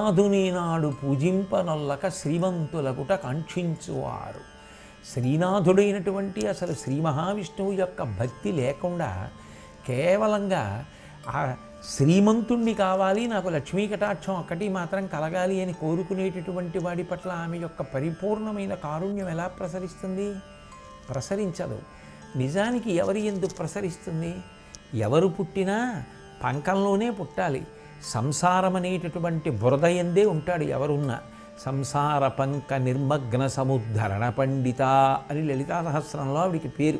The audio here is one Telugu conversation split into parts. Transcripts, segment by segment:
శ్రీనాథుని నాడు పూజింపనొల్లక శ్రీమంతులకుట కాంక్షించువారు శ్రీనాథుడైనటువంటి అసలు శ్రీ మహావిష్ణువు యొక్క భక్తి లేకుండా కేవలంగా ఆ శ్రీమంతుణ్ణి కావాలి నాకు లక్ష్మీ కటాక్షం ఒక్కటి మాత్రం కలగాలి అని కోరుకునేటటువంటి వాడి పట్ల ఆమె యొక్క పరిపూర్ణమైన కారుణ్యం ఎలా ప్రసరిస్తుంది ప్రసరించదు నిజానికి ఎవరి ఎందుకు ప్రసరిస్తుంది ఎవరు పుట్టినా పంకంలోనే పుట్టాలి సంసారం అనేటటువంటి బురద ఎందే ఉంటాడు ఎవరున్నా సంసార పంక నిర్మగ్న సముద్ధరణ పండిత అని లలితా సహస్రంలో ఆవిడికి పేరు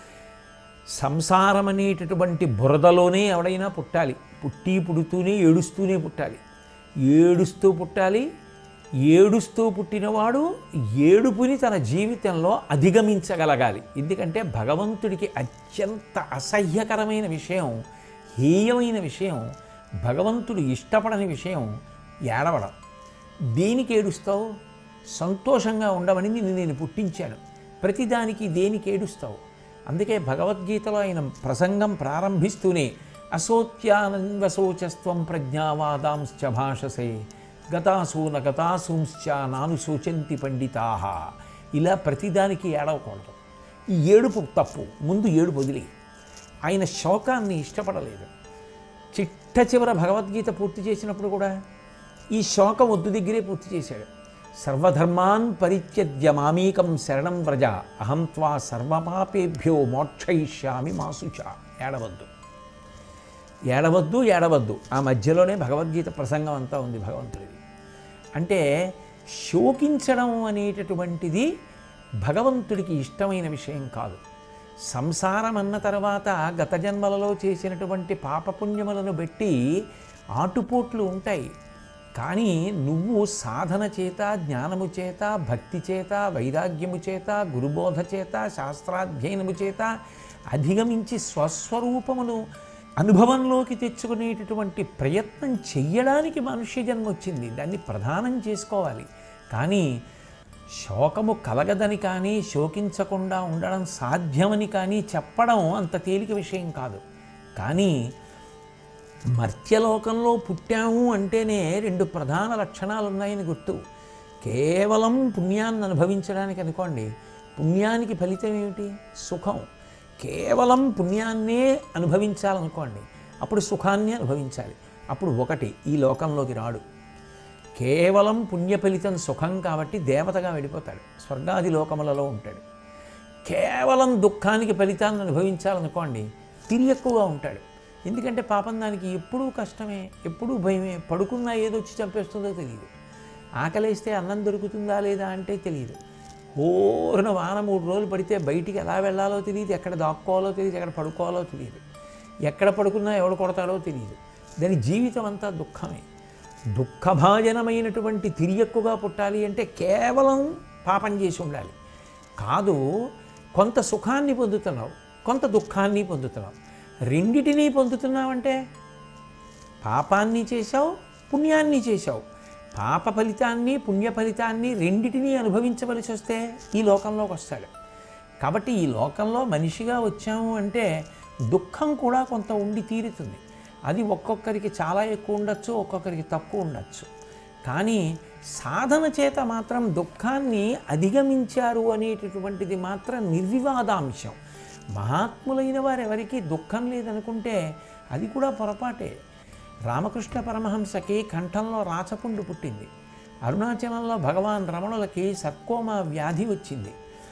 సంసారం అనేటటువంటి బురదలోనే ఎవడైనా పుట్టాలి పుట్టి పుడుతూనే ఏడుస్తూనే పుట్టాలి ఏడుస్తూ పుట్టాలి ఏడుస్తూ పుట్టినవాడు ఏడుపుని తన జీవితంలో అధిగమించగలగాలి ఎందుకంటే భగవంతుడికి అత్యంత అసహ్యకరమైన విషయం హేయమైన విషయం భగవంతుడు ఇష్టపడని విషయం ఏడవడం దేనికి ఏడుస్తావు సంతోషంగా ఉండమని నిన్ను నేను పుట్టించాను ప్రతిదానికి దేనికి ఏడుస్తావు అందుకే భగవద్గీతలో ఆయన ప్రసంగం ప్రారంభిస్తూనే అసోత్యానందశోచస్త్వం ప్రజ్ఞావాదాంశ్చ భాషసే గతాసూన గతాసూంశ్చ నాను శోచంతి పండితాహ ఇలా ప్రతిదానికి ఏడవకూడదు ఈ ఏడుపు తప్పు ముందు ఏడుపు వదిలి ఆయన శోకాన్ని ఇష్టపడలేదు చిట్ట చివర భగవద్గీత పూర్తి చేసినప్పుడు కూడా ఈ శోకం వద్దు దగ్గరే పూర్తి చేశాడు సర్వధర్మాన్ పరిత్యజ్య మామీకం శరణం వ్రజ అహం త్వా సర్వపాపేభ్యో మోక్షయిష్యామి మాసుచ ఏడవద్దు ఏడవద్దు ఏడవద్దు ఆ మధ్యలోనే భగవద్గీత ప్రసంగం అంతా ఉంది భగవంతుడిది అంటే శోకించడం అనేటటువంటిది భగవంతుడికి ఇష్టమైన విషయం కాదు సంసారం అన్న తర్వాత గత జన్మలలో చేసినటువంటి పాపపుణ్యములను బట్టి ఆటుపోట్లు ఉంటాయి కానీ నువ్వు సాధన చేత జ్ఞానము చేత భక్తి చేత వైరాగ్యము చేత గురుబోధ చేత శాస్త్రాధ్యయనము చేత అధిగమించి స్వస్వరూపమును అనుభవంలోకి తెచ్చుకునేటటువంటి ప్రయత్నం చెయ్యడానికి మనుష్య జన్మ వచ్చింది దాన్ని ప్రధానం చేసుకోవాలి కానీ శోకము కలగదని కానీ శోకించకుండా ఉండడం సాధ్యమని కానీ చెప్పడం అంత తేలిక విషయం కాదు కానీ మర్త్యలోకంలో పుట్టాము అంటేనే రెండు ప్రధాన లక్షణాలు ఉన్నాయని గుర్తు కేవలం పుణ్యాన్ని అనుభవించడానికి అనుకోండి పుణ్యానికి ఫలితం ఏమిటి సుఖం కేవలం పుణ్యాన్నే అనుభవించాలనుకోండి అప్పుడు సుఖాన్ని అనుభవించాలి అప్పుడు ఒకటి ఈ లోకంలోకి రాడు కేవలం పుణ్య ఫలితం సుఖం కాబట్టి దేవతగా వెళ్ళిపోతాడు స్వర్గాది లోకములలో ఉంటాడు కేవలం దుఃఖానికి ఫలితాన్ని అనుభవించాలనుకోండి తిరియక్కువగా ఉంటాడు ఎందుకంటే పాపం దానికి ఎప్పుడూ కష్టమే ఎప్పుడూ భయమే పడుకున్నా ఏదో వచ్చి చంపేస్తుందో తెలియదు ఆకలేస్తే అన్నం దొరుకుతుందా లేదా అంటే తెలియదు ఓరన వాన మూడు రోజులు పడితే బయటికి ఎలా వెళ్ళాలో తెలియదు ఎక్కడ దాక్కోవాలో తెలియదు ఎక్కడ పడుకోవాలో తెలియదు ఎక్కడ పడుకున్నా ఎవడు కొడతాడో తెలియదు దాని జీవితం అంతా దుఃఖమే దుఃఖభాజనమైనటువంటి తిరియక్కుగా పుట్టాలి అంటే కేవలం పాపం చేసి ఉండాలి కాదు కొంత సుఖాన్ని పొందుతున్నావు కొంత దుఃఖాన్ని పొందుతున్నావు రెండిటినీ పొందుతున్నావంటే పాపాన్ని చేశావు పుణ్యాన్ని చేశావు పాప ఫలితాన్ని పుణ్య ఫలితాన్ని రెండిటినీ అనుభవించవలసి వస్తే ఈ లోకంలోకి వస్తాడు కాబట్టి ఈ లోకంలో మనిషిగా వచ్చాము అంటే దుఃఖం కూడా కొంత ఉండి తీరుతుంది అది ఒక్కొక్కరికి చాలా ఎక్కువ ఉండొచ్చు ఒక్కొక్కరికి తక్కువ ఉండొచ్చు కానీ సాధన చేత మాత్రం దుఃఖాన్ని అధిగమించారు అనేటటువంటిది మాత్రం నిర్వివాదాంశం మహాత్ములైన వారు ఎవరికి దుఃఖం లేదనుకుంటే అది కూడా పొరపాటే రామకృష్ణ పరమహంసకి కంఠంలో రాచపుండు పుట్టింది అరుణాచలంలో భగవాన్ రమణులకి సర్కోమా వ్యాధి వచ్చింది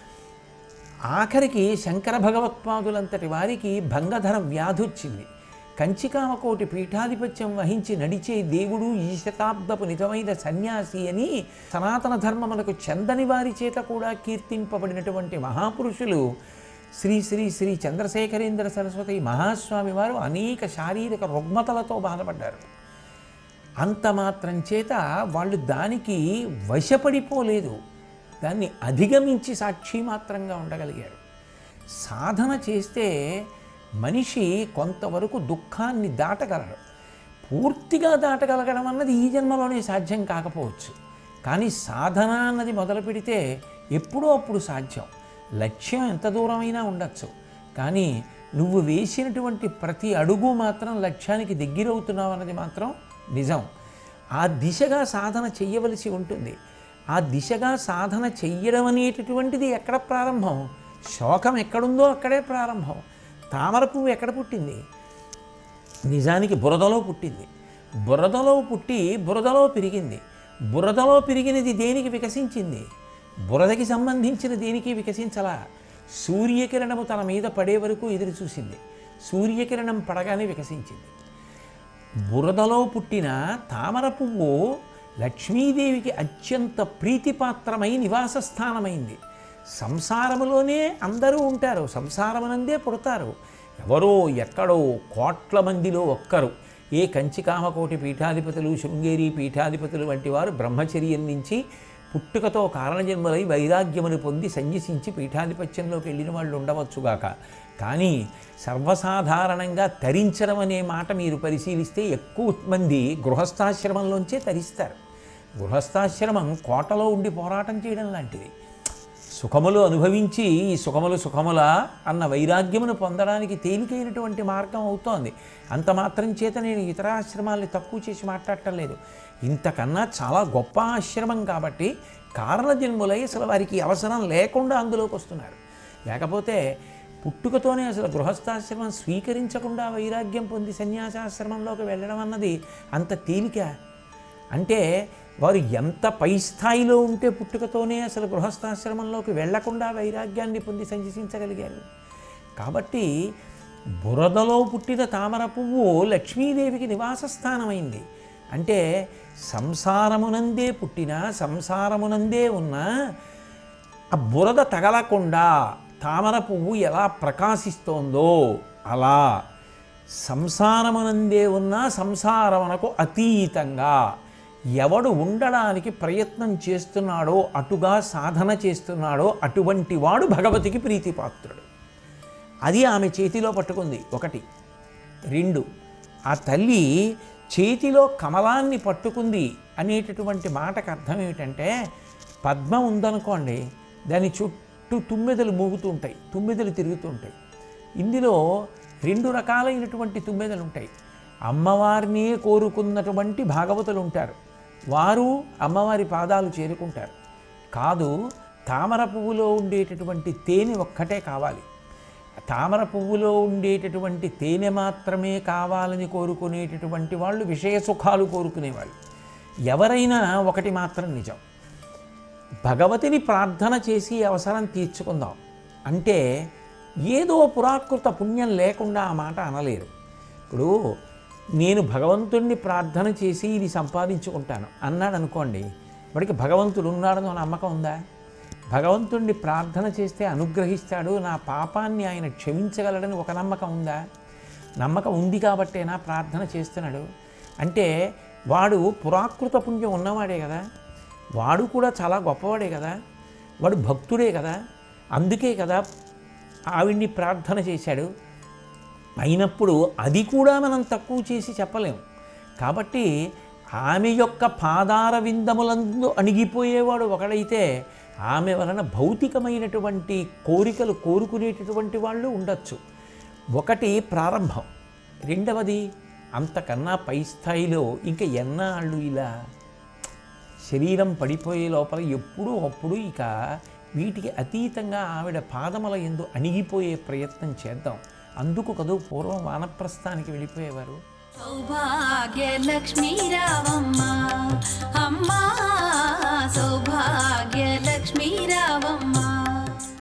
ఆఖరికి శంకర భగవత్పాదులంతటి వారికి భంగధర వ్యాధి వచ్చింది కంచికామకోటి పీఠాధిపత్యం వహించి నడిచే దేవుడు ఈ శతాబ్దపు నిజమైన సన్యాసి అని సనాతన ధర్మములకు చెందని వారి చేత కూడా కీర్తింపబడినటువంటి మహాపురుషులు శ్రీ శ్రీ శ్రీ చంద్రశేఖరేంద్ర సరస్వతి మహాస్వామి వారు అనేక శారీరక రుగ్మతలతో బాధపడ్డారు అంత మాత్రం చేత వాళ్ళు దానికి వశపడిపోలేదు దాన్ని అధిగమించి సాక్షి మాత్రంగా ఉండగలిగారు సాధన చేస్తే మనిషి కొంతవరకు దుఃఖాన్ని దాటగలడు పూర్తిగా దాటగలగడం అన్నది ఈ జన్మలోనే సాధ్యం కాకపోవచ్చు కానీ సాధన అన్నది మొదలు పెడితే ఎప్పుడో అప్పుడు సాధ్యం లక్ష్యం ఎంత దూరమైనా ఉండొచ్చు కానీ నువ్వు వేసినటువంటి ప్రతి అడుగు మాత్రం లక్ష్యానికి దగ్గరవుతున్నావు అన్నది మాత్రం నిజం ఆ దిశగా సాధన చెయ్యవలసి ఉంటుంది ఆ దిశగా సాధన చెయ్యడం అనేటటువంటిది ఎక్కడ ప్రారంభం శోకం ఎక్కడుందో అక్కడే ప్రారంభం తామర పువ్వు ఎక్కడ పుట్టింది నిజానికి బురదలో పుట్టింది బురదలో పుట్టి బురదలో పెరిగింది బురదలో పెరిగినది దేనికి వికసించింది బురదకి సంబంధించిన దేనికి వికసించలా సూర్యకిరణము తన మీద పడే వరకు ఎదురు చూసింది సూర్యకిరణం పడగానే వికసించింది బురదలో పుట్టిన తామర పువ్వు లక్ష్మీదేవికి అత్యంత ప్రీతిపాత్రమై నివాస స్థానమైంది సంసారములోనే అందరూ ఉంటారు సంసారమునందే పుడతారు ఎవరో ఎక్కడో కోట్ల మందిలో ఒక్కరు ఏ కంచికామకోటి పీఠాధిపతులు శృంగేరి పీఠాధిపతులు వంటి వారు బ్రహ్మచర్యం నుంచి పుట్టుకతో కారణజన్మలై వైరాగ్యమును పొంది సన్యసించి పీఠాధిపత్యంలోకి వెళ్ళిన వాళ్ళు ఉండవచ్చుగాక కానీ సర్వసాధారణంగా తరించడం అనే మాట మీరు పరిశీలిస్తే ఎక్కువ మంది గృహస్థాశ్రమంలోంచే తరిస్తారు గృహస్థాశ్రమం కోటలో ఉండి పోరాటం చేయడం లాంటిది సుఖములు అనుభవించి ఈ సుఖములు సుఖములా అన్న వైరాగ్యమును పొందడానికి తేలికైనటువంటి మార్గం అవుతోంది అంత మాత్రం చేత నేను ఇతర ఆశ్రమాల్ని తక్కువ చేసి మాట్లాడటం లేదు ఇంతకన్నా చాలా గొప్ప ఆశ్రమం కాబట్టి కారణజన్ములై అసలు వారికి అవసరం లేకుండా అందులోకి వస్తున్నారు లేకపోతే పుట్టుకతోనే అసలు గృహస్థాశ్రమం స్వీకరించకుండా వైరాగ్యం పొంది సన్యాసాశ్రమంలోకి వెళ్ళడం అన్నది అంత తేలిక అంటే వారు ఎంత పై స్థాయిలో ఉంటే పుట్టుకతోనే అసలు గృహస్థాశ్రమంలోకి వెళ్లకుండా వైరాగ్యాన్ని పొంది సంచరించగలిగారు కాబట్టి బురదలో పుట్టిన తామర పువ్వు లక్ష్మీదేవికి నివాస స్థానమైంది అంటే సంసారమునందే పుట్టిన సంసారమునందే ఉన్న ఆ బురద తగలకుండా తామర పువ్వు ఎలా ప్రకాశిస్తోందో అలా సంసారమునందే ఉన్న సంసారమునకు అతీతంగా ఎవడు ఉండడానికి ప్రయత్నం చేస్తున్నాడో అటుగా సాధన చేస్తున్నాడో అటువంటి వాడు భగవతికి ప్రీతిపాత్రుడు అది ఆమె చేతిలో పట్టుకుంది ఒకటి రెండు ఆ తల్లి చేతిలో కమలాన్ని పట్టుకుంది అనేటటువంటి మాటకు అర్థం ఏమిటంటే పద్మం ఉందనుకోండి దాని చుట్టూ తుమ్మెదలు మూగుతూ ఉంటాయి తుమ్మెదలు తిరుగుతూ ఉంటాయి ఇందులో రెండు రకాలైనటువంటి తుమ్మెదలు ఉంటాయి అమ్మవారిని కోరుకున్నటువంటి భాగవతులు ఉంటారు వారు అమ్మవారి పాదాలు చేరుకుంటారు కాదు తామర పువ్వులో ఉండేటటువంటి తేనె ఒక్కటే కావాలి తామర పువ్వులో ఉండేటటువంటి తేనె మాత్రమే కావాలని కోరుకునేటటువంటి వాళ్ళు విషయ సుఖాలు కోరుకునేవాళ్ళు ఎవరైనా ఒకటి మాత్రం నిజం భగవతిని ప్రార్థన చేసి అవసరం తీర్చుకుందాం అంటే ఏదో పురాకృత పుణ్యం లేకుండా ఆ మాట అనలేరు ఇప్పుడు నేను భగవంతుణ్ణి ప్రార్థన చేసి ఇది సంపాదించుకుంటాను అన్నాడు అనుకోండి వాడికి భగవంతుడు ఉన్నాడని నమ్మకం ఉందా భగవంతుణ్ణి ప్రార్థన చేస్తే అనుగ్రహిస్తాడు నా పాపాన్ని ఆయన క్షమించగలడని ఒక నమ్మకం ఉందా నమ్మకం ఉంది కాబట్టేనా ప్రార్థన చేస్తున్నాడు అంటే వాడు పురాకృత పుణ్యం ఉన్నవాడే కదా వాడు కూడా చాలా గొప్పవాడే కదా వాడు భక్తుడే కదా అందుకే కదా ఆవిడ్ని ప్రార్థన చేశాడు అయినప్పుడు అది కూడా మనం తక్కువ చేసి చెప్పలేం కాబట్టి ఆమె యొక్క పాదార విందములందు అణిగిపోయేవాడు ఒకడైతే ఆమె వలన భౌతికమైనటువంటి కోరికలు కోరుకునేటటువంటి వాళ్ళు ఉండొచ్చు ఒకటి ప్రారంభం రెండవది అంతకన్నా పై స్థాయిలో ఇంకా ఎన్నాళ్ళు ఇలా శరీరం పడిపోయే లోపల ఎప్పుడూ అప్పుడు ఇక వీటికి అతీతంగా ఆవిడ పాదముల ఎందు అణిగిపోయే ప్రయత్నం చేద్దాం అందుకు కదూ పూర్వం వానప్రస్థానికి వెళ్ళిపోయేవారు సౌభాగ్యలక్ష్మీ రావం